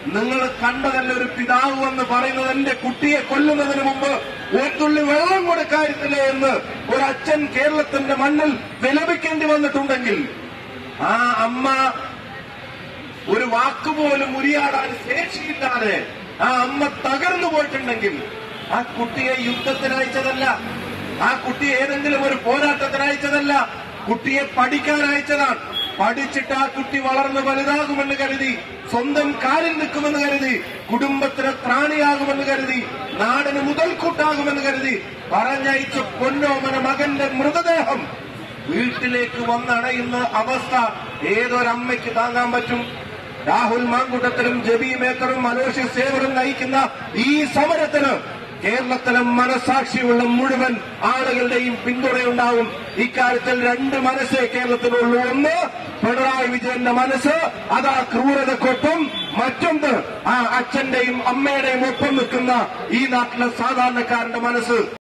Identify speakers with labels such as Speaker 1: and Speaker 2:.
Speaker 1: നിങ്ങൾ കണ്ടതല്ല ഒരു പിതാവ് എന്ന് പറയുന്നത് എന്റെ കുട്ടിയെ കൊല്ലുന്നതിന് മുമ്പ് ഒരു തുള്ളി വെള്ളം കൊടുക്കായിരുന്നില്ലേ എന്ന് ഒരച്ഛൻ കേരളത്തിന്റെ മണ്ണിൽ വിലപിക്കേണ്ടി വന്നിട്ടുണ്ടെങ്കിൽ ആ അമ്മ ഒരു വാക്കുപോലും ഉരിയാടാൻ ശേഷിയില്ലാതെ ആ അമ്മ തകർന്നു പോയിട്ടുണ്ടെങ്കിൽ ആ കുട്ടിയെ യുദ്ധത്തിന് അയച്ചതല്ല ആ കുട്ടിയെ ഏതെങ്കിലും ഒരു പോരാട്ടത്തിന് അയച്ചതല്ല കുട്ടിയെ പഠിക്കാൻ അയച്ചതാണ് പഠിച്ചിട്ട് ആ കുട്ടി വളർന്ന് വലുതാകുമെന്ന് കരുതി സ്വന്തം കാലിൽ നിൽക്കുമെന്ന് കരുതി കുടുംബത്തിന് ത്രാണിയാകുമെന്ന് കരുതി നാടിന് മുതൽക്കൂട്ടാകുമെന്ന് കരുതി പറഞ്ഞയച്ച പൊന്നോമന മകന്റെ മൃതദേഹം വീട്ടിലേക്ക് വന്നണയുന്ന അവസ്ഥ ഏതൊരമ്മയ്ക്ക് താങ്ങാൻ പറ്റും രാഹുൽ മാങ്കുട്ടത്തിലും ജബി മേക്കറും അലോഷ്യസ് സേവറും നയിക്കുന്ന ഈ സമരത്തിന് കേരളത്തിലെ മനസാക്ഷിയുള്ള മുഴുവൻ ആളുകളുടെയും പിന്തുണയുണ്ടാവും ഇക്കാര്യത്തിൽ രണ്ട് മനസ്സേ കേരളത്തിലുള്ളൂ ഒന്ന് പിണറായി വിജയന്റെ മനസ്സ് അതാ ക്രൂരതക്കൊപ്പം മറ്റൊന്ന് ആ അച്ഛന്റെയും അമ്മയുടെയും ഒപ്പം നിൽക്കുന്ന ഈ നാട്ടിലെ സാധാരണക്കാരന്റെ മനസ്സ്